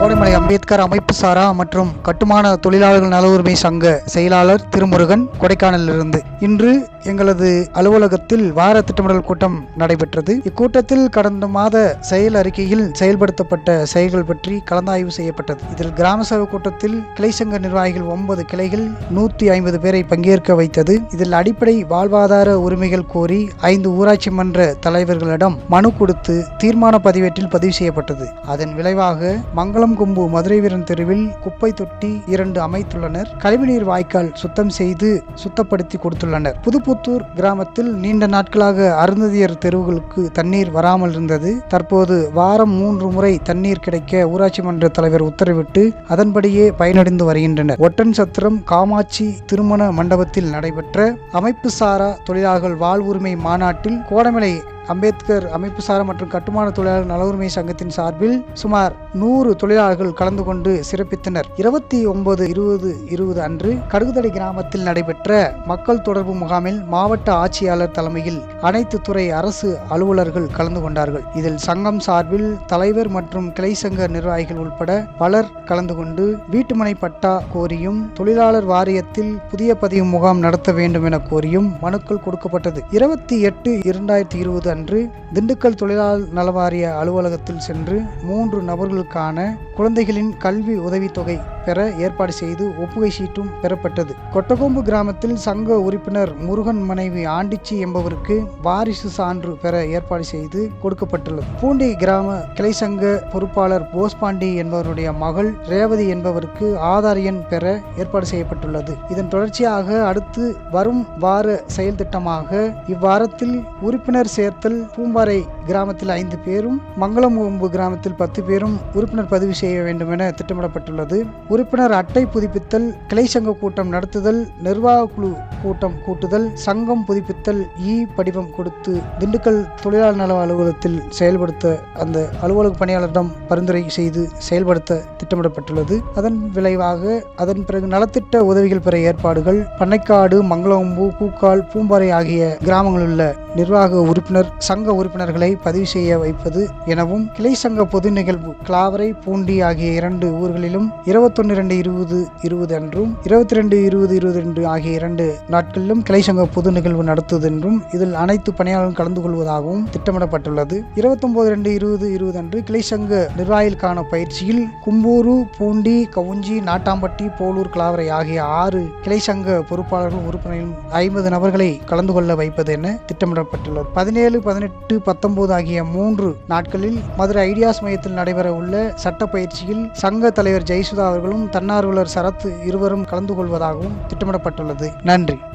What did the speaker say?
கோடைமலை அம்பேத்கர் அமைப்பு சாரா மற்றும் கட்டுமான தொழிலாளர்கள் நல உரிமை சங்க செயலாளர் திருமுருகன் கொடைக்கானலிலிருந்து இன்று எங்களது அலுவலகத்தில் வார திட்டமிடல் கூட்டம் நடைபெற்றது இக்கூட்டத்தில் கடந்த மாத செயல் அறிக்கையில் செயல்படுத்தப்பட்ட செயல்கள் பற்றி கலந்தாய்வு செய்யப்பட்டது இதில் கிராம சபை கூட்டத்தில் கிளை சங்க நிர்வாகிகள் ஒன்பது கிளைகள் நூற்றி ஐம்பது பேரை பங்கேற்க வைத்தது இதில் அடிப்படை வாழ்வாதார உரிமைகள் கோரி ஐந்து ஊராட்சி மன்ற தலைவர்களிடம் மனு கொடுத்து தீர்மான பதிவேட்டில் பதிவு செய்யப்பட்டது அதன் விளைவாக மங்களம் கொம்பு மதுரை வீரன் தெருவில் குப்பை தொட்டி இரண்டு அமைத்துள்ளனர் கழிவுநீர் வாய்க்கால் சுத்தம் செய்து சுத்தப்படுத்தி கொடுத்துள்ளனர் புதுப்புத்தூர் கிராமத்தில் நீண்ட நாட்களாக அருந்ததியர் தெருவுகளுக்கு தண்ணீர் வராமல் இருந்தது தற்போது வாரம் மூன்று முறை தண்ணீர் கிடைக்க ஊராட்சி மன்ற தலைவர் உத்தரவிட்டு அதன்படியே பயனடைந்து வருகின்றனர் ஒட்டன் சத்திரம் காமாட்சி திருமண மண்டபத்தில் நடைபெற்ற அமைப்பு சாரா தொழிலாளர்கள் வாழ்வுரிமை மாநாட்டில் கோடமலை அம்பேத்கர் அமைப்புசாரா மற்றும் கட்டுமான தொழிலாளர் நல உரிமை சங்கத்தின் சார்பில் சுமார் நூறு தொழிலாளர்கள் கலந்து கொண்டு சிறப்பித்தனர் இருபத்தி ஒன்பது இருபது இருபது அன்று கடுகுதடி கிராமத்தில் நடைபெற்ற மக்கள் தொடர்பு முகாமில் மாவட்ட ஆட்சியாளர் தலைமையில் அனைத்து துறை அரசு அலுவலர்கள் கலந்து கொண்டார்கள் இதில் சங்கம் சார்பில் தலைவர் மற்றும் கிளை சங்க நிர்வாகிகள் உட்பட பலர் கலந்து கொண்டு வீட்டுமனை பட்டா கோரியும் தொழிலாளர் வாரியத்தில் புதிய பதிவு முகாம் நடத்த வேண்டும் என கோரியும் மனுக்கள் கொடுக்கப்பட்டது இருபத்தி எட்டு இரண்டாயிரத்தி இருபது அன்று திண்டுக்கல் தொழிலாளர் நலவாரிய அலுவலகத்தில் சென்று மூன்று நபர்களுக்கான குழந்தைகளின் கல்வி உதவித்தொகை பெற ஏற்பாடு செய்து ஒப்புகை சீட்டும் பெறப்பட்டது கொட்டகொம்பு கிராமத்தில் சங்க உறுப்பினர் முருகன் மனைவி ஆண்டிச்சி என்பவருக்கு வாரிசு சான்று பெற ஏற்பாடு செய்து கொடுக்கப்பட்டுள்ளது பூண்டி கிராம கிளை சங்க பொறுப்பாளர் போஸ்பாண்டி என்பவருடைய மகள் ரேவதி என்பவருக்கு ஆதார் எண் பெற ஏற்பாடு செய்யப்பட்டுள்ளது இதன் தொடர்ச்சியாக அடுத்து வரும் வார செயல் திட்டமாக இவ்வாரத்தில் உறுப்பினர் சேர்த்தல் பூம்பாறை கிராமத்தில் ஐந்து பேரும் மங்களம் கொம்பு கிராமத்தில் பத்து பேரும் உறுப்பினர் பதிவு செய்ய வேண்டும் என திட்டமிடப்பட்டுள்ளது உறுப்பினர் அட்டை புதுப்பித்தல் கிளை சங்க கூட்டம் நடத்துதல் நிர்வாக குழு கூட்டம் கூட்டுதல் சங்கம் புதுப்பித்தல் இ படிவம் கொடுத்து திண்டுக்கல் தொழிலாளர் நல அலுவலகத்தில் செயல்படுத்த அந்த அலுவலக பணியாளரிடம் பரிந்துரை செய்து செயல்படுத்த திட்டமிடப்பட்டுள்ளது அதன் விளைவாக அதன் பிறகு நலத்திட்ட உதவிகள் பெற ஏற்பாடுகள் பண்ணைக்காடு மங்களம்பூ பூக்கால் பூம்பாறை ஆகிய கிராமங்களில் உள்ள நிர்வாக உறுப்பினர் சங்க உறுப்பினர்களை பதிவு செய்ய வைப்பது எனவும் கிளை சங்க பொது நிகழ்வு கிளாவரை பூண்டி ஆகிய இரண்டு ஊர்களிலும் இருபத்தொன்னு இரண்டு இருபது இருபது அன்றும் இருபத்தி ரெண்டு இருபது இருபது ரெண்டு ஆகிய இரண்டு நாட்களிலும் கிளை சங்க பொது நிகழ்வு நடத்துவது என்றும் இதில் அனைத்து பணியாளர்களும் கலந்து கொள்வதாகவும் திட்டமிடப்பட்டுள்ளது இருபத்தொன்பது ரெண்டு இருபது இருபது அன்று கிளை சங்க நிர்வாகிகளுக்கான பயிற்சியில் கும்பூரு பூண்டி கவுஞ்சி நாட்டாம்பட்டி போலூர் கிளாவரை ஆகிய ஆறு கிளை சங்க பொறுப்பாளர்கள் உறுப்பினர்கள் ஐம்பது நபர்களை கலந்து கொள்ள வைப்பது என திட்டமிடப்பட்டுள்ளது பதினேழு பதினெட்டு பத்தொன்பது ஆகிய மூன்று நாட்களில் மதுரை ஐடியாஸ் மையத்தில் நடைபெற உள்ள சட்ட பயிற்சியில் சங்க தலைவர் ஜெயசுதா அவர்களும் தன்னார்வலர் சரத் இருவரும் கலந்து கொள்வதாகவும் திட்டமிடப்பட்டுள்ளது நன்றி